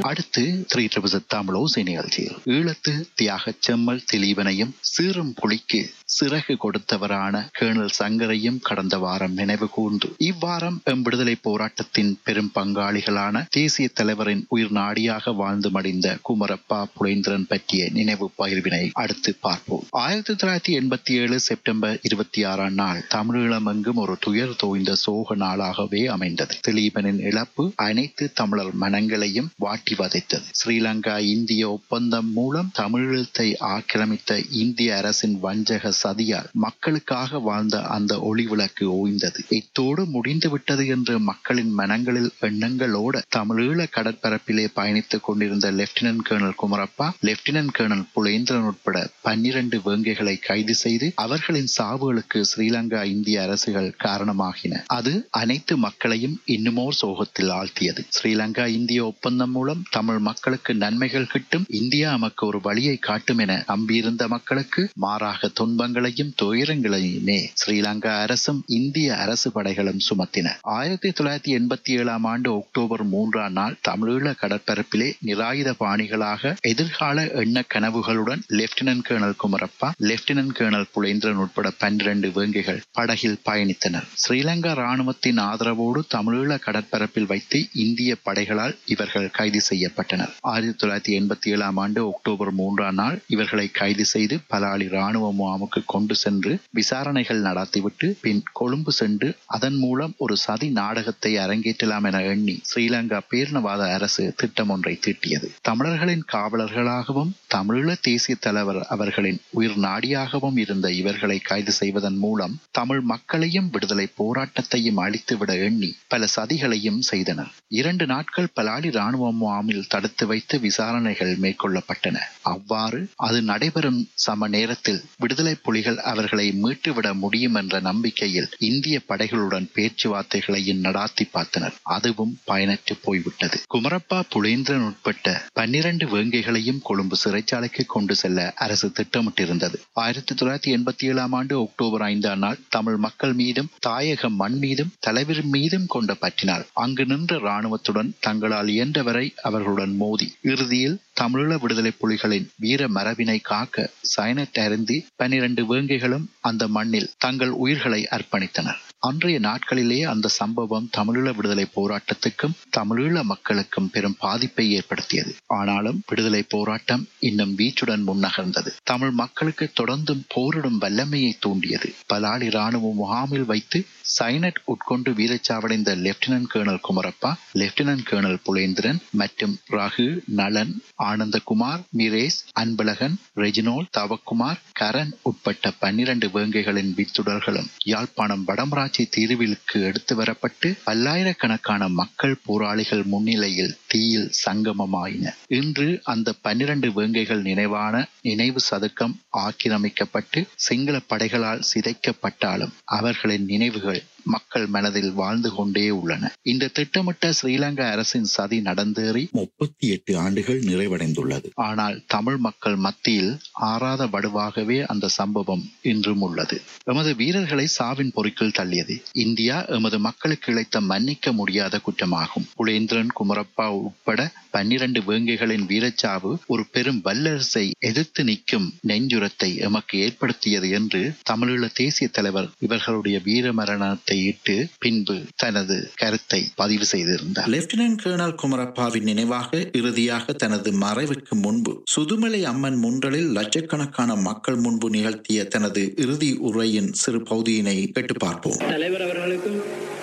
அடுத்து three triple தமிழோசை நிகழ்ச்சியில் ஈழத்து தியாக செம்மல் திலீபனையும் சீரும் புலிக்கு சிறகு கொடுத்தவரான கேர்னல் சங்கரையும் கடந்த வாரம் நினைவு கூர்ந்து இவ்வாரம் எம் விடுதலை போராட்டத்தின் பெரும் பங்காளிகளான தேசிய தலைவரின் உயிர் நாடியாக வாழ்ந்து மடிந்த குமரப்பா புலேந்திரன் பற்றிய நினைவு பகிர்வினை அடுத்து பார்ப்போம் ஆயிரத்தி தொள்ளாயிரத்தி எண்பத்தி ஏழு செப்டம்பர் இருபத்தி ஆறாம் நாள் தமிழீழம் எங்கும் ஒரு துயர் தோய்ந்த சோக நாளாகவே அமைந்தது திலீபனின் இழப்பு அனைத்து தமிழர் மனங்களையும் வாட்டி வதைத்தது ஸ்ரீலங்கா இந்திய ஒப்பந்தம் மூலம் தமிழீழத்தை ஆக்கிரமித்த இந்திய அரசின் வஞ்சக சதியால் மக்களுக்காக வாழ்ந்த அந்த ஒளி விளக்கு ஓய்ந்தது இத்தோடு முடிந்துவிட்டது என்று மக்களின் மனங்களில் எண்ணங்களோடு தமிழீழ கடற்பரப்பிலே பயணித்துக் கொண்டிருந்த lieutenant colonel Kumarappa lieutenant colonel Pulendran உட்பட பன்னிரண்டு வேங்கைகளை கைது செய்து அவர்களின் சாவுகளுக்கு ஸ்ரீலங்கா இந்திய அரசுகள் காரணமாகின அது அனைத்து மக்களையும் இன்னுமோர் சோகத்தில் ஆழ்த்தியது ஸ்ரீலங்கா இந்திய ஒப்பந்தம் மூலம் தமிழ் மக்களுக்கு நன்மைகள் கிட்டும் இந்தியா நமக்கு ஒரு வழியை காட்டும் என நம்பியிருந்த மக்களுக்கு மாறாக துன்பங்களையும் துயரங்களையுமே ஸ்ரீலங்கா அரசும் இந்திய அரசு படைகளும் சுமத்தின ஆயிரத்தி தொள்ளாயிரத்தி எண்பத்தி ஏழாம் ஆண்டு அக்டோபர் மூன்றாம் நாள் தமிழீழ கடற்பரப்பிலே நிராயுத பாணிகளாக எதிர்கால எண்ண கனவுகளுடன் lieutenant colonel Kumarappa lieutenant colonel Pulendran உட்பட பன்னிரண்டு வேங்கைகள் படகில் பயணித்தனர் ஸ்ரீலங்கா ராணுவத்தின் ஆதரவோடு தமிழீழ கடற்பரப்பில் வைத்து இந்திய படைகளால் இவர்கள் கைது செய்யப்பட்டனர் ஆயிரத்தி தொள்ளாயிரத்தி எண்பத்தி ஏழாம் ஆண்டு அக்டோபர் மூன்றாம் நாள் இவர்களை கைது செய்து பலாலி ராணுவ முகாமுக்கு கொண்டு சென்று விசாரணைகள் நடத்திவிட்டு பின் கொழும்பு சென்று அதன் மூலம் ஒரு சதி நாடகத்தை அரங்கேற்றலாம் என எண்ணி ஸ்ரீலங்கா பேரினவாத அரசு திட்டம் ஒன்றை தீட்டியது தமிழர்களின் காவலர்களாகவும் தமிழீழ தேசிய தலைவர் அவர்களின் உயிர் நாடியாகவும் இருந்த இவர்களை கைது செய்வதன் மூலம் தமிழ் மக்களையும் விடுதலை போராட்டத்தையும் அழித்துவிட எண்ணி பல சதிகளையும் செய்தனர் இரண்டு நாட்கள் பலாலி ராணுவ முகாமில் தடுத்து வைத்து விசாரணைகள் மேற்கொள்ளப்பட்டன அவ்வாறு அது நடைபெறும் சம நேரத்தில் விடுதலை புலிகள் அவர்களை மீட்டுவிட முடியும் என்ற நம்பிக்கையில் இந்திய படைகளுடன் பேச்சுவார்த்தைகளையும் நடாத்தி பார்த்தனர் அதுவும் பயனற்று போய்விட்டது குமரப்பா புலேந்திரன் உட்பட்ட பன்னிரண்டு வேங்கைகளையும் கொழும்பு சிறைச்சாலைக்கு கொண்டு செல்ல அரசு திட்டமிட்டிருந்தது ஆயிரத்தி தொள்ளாயிரத்தி எண்பத்தி ஏழாம் ஆண்டு அக்டோபர் ஐந்தாம் நாள் தமிழ் மக்கள் மீதும் தாயக மண் மீதும் தலைவர் மீதும் கொண்ட பற்றினால் அங்கு நின்ற இராணுவத்துடன் தங்களால் இயன்றவரை அவர்களுடன் மோதி இறுதியில் தமிழீழ விடுதலை புலிகளின் வீர மரபினை காக்க சைனட் அருந்தி பன்னிரண்டு வேங்கைகளும் அந்த மண்ணில் தங்கள் உயிர்களை அர்ப்பணித்தனர் அன்றைய நாட்களிலே அந்த சம்பவம் தமிழீழ விடுதலை போராட்டத்துக்கும் தமிழீழ மக்களுக்கும் பெரும் பாதிப்பை ஏற்படுத்தியது ஆனாலும் விடுதலை போராட்டம் இன்னும் வீச்சுடன் முன்னகர்ந்தது தமிழ் மக்களுக்கு தொடர்ந்தும் போரிடும் வல்லமையை தூண்டியது பலாலி ராணுவ முகாமில் வைத்து சைனட் உட்கொண்டு வீரச்சாவடைந்த lieutenant colonel Kumarappa lieutenant colonel Pulendran மற்றும் ரகு நலன் ஆனந்தகுமார் மிரேஸ் அன்பழகன் ரெஜினோல் தவக்குமார் கரண் உட்பட்ட பன்னிரண்டு வேங்கைகளின் வித்துடர்களும் யாழ்ப்பாணம் வடமராட்சி தீர்விலுக்கு எடுத்து வரப்பட்டு பல்லாயிரக்கணக்கான மக்கள் போராளிகள் முன்னிலையில் தீயில் சங்கமமாயின இன்று அந்த பன்னிரண்டு வேங்கைகள் நினைவான நினைவு சதுக்கம் ஆக்கிரமிக்கப்பட்டு சிங்கள படைகளால் சிதைக்கப்பட்டாலும் அவர்களின் நினைவுகள் மக்கள் மனதில் வாழ்ந்து கொண்டே உள்ளன இந்த திட்டமிட்ட ஸ்ரீலங்கா அரசின் சதி நடந்தேறி முப்பத்தி எட்டு ஆண்டுகள் நிறைவடைந்துள்ளது ஆனால் தமிழ் மக்கள் மத்தியில் ஆறாத வடுவாகவே அந்த சம்பவம் இன்றும் உள்ளது எமது வீரர்களை சாவின் பொறிக்குள் தள்ளியது இந்தியா எமது மக்களுக்கு இழைத்த மன்னிக்க முடியாத குற்றமாகும் புலேந்திரன் குமரப்பா உட்பட பன்னிரண்டு வேங்கைகளின் வீரச்சாவு ஒரு பெரும் வல்லரசை எதிர்த்து நிற்கும் நெஞ்சுரத்தை எமக்கு ஏற்படுத்தியது என்று தமிழீழ தேசிய தலைவர் இவர்களுடைய வீர மரணத்தை இட்டு பின்பு தனது கருத்தை பதிவு செய்திருந்தார் லெப்டினன்ட் கேர்னல் குமரப்பாவின் நினைவாக இறுதியாக தனது மறைவிற்கு முன்பு சுதுமலை அம்மன் முன்றலில் லட்சக்கணக்கான மக்கள் முன்பு நிகழ்த்திய தனது இறுதி உரையின் சிறு பகுதியினை கேட்டு பார்ப்போம் தலைவர் அவர்களுக்கும்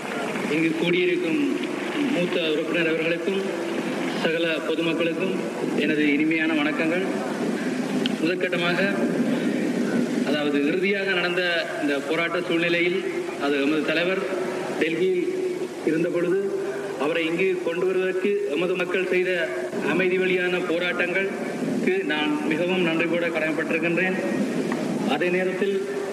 இங்கு கூடியிருக்கும் மூத்த உறுப்பினர் அவர்களுக்கும் சகல பொதுமக்களுக்கும் எனது இனிமையான வணக்கங்கள் முதற்கட்டமாக அதாவது இறுதியாக நடந்த இந்த போராட்ட சூழ்நிலையில் அது எமது தலைவர் டெல்லியில் இருந்த பொழுது அவரை இங்கு கொண்டு வருவதற்கு எமது மக்கள் செய்த அமைதி வழியான போராட்டங்களுக்கு நான் மிகவும் நன்றி கூட கடமைப்பட்டிருக்கின்றேன் அதே நேரத்தில்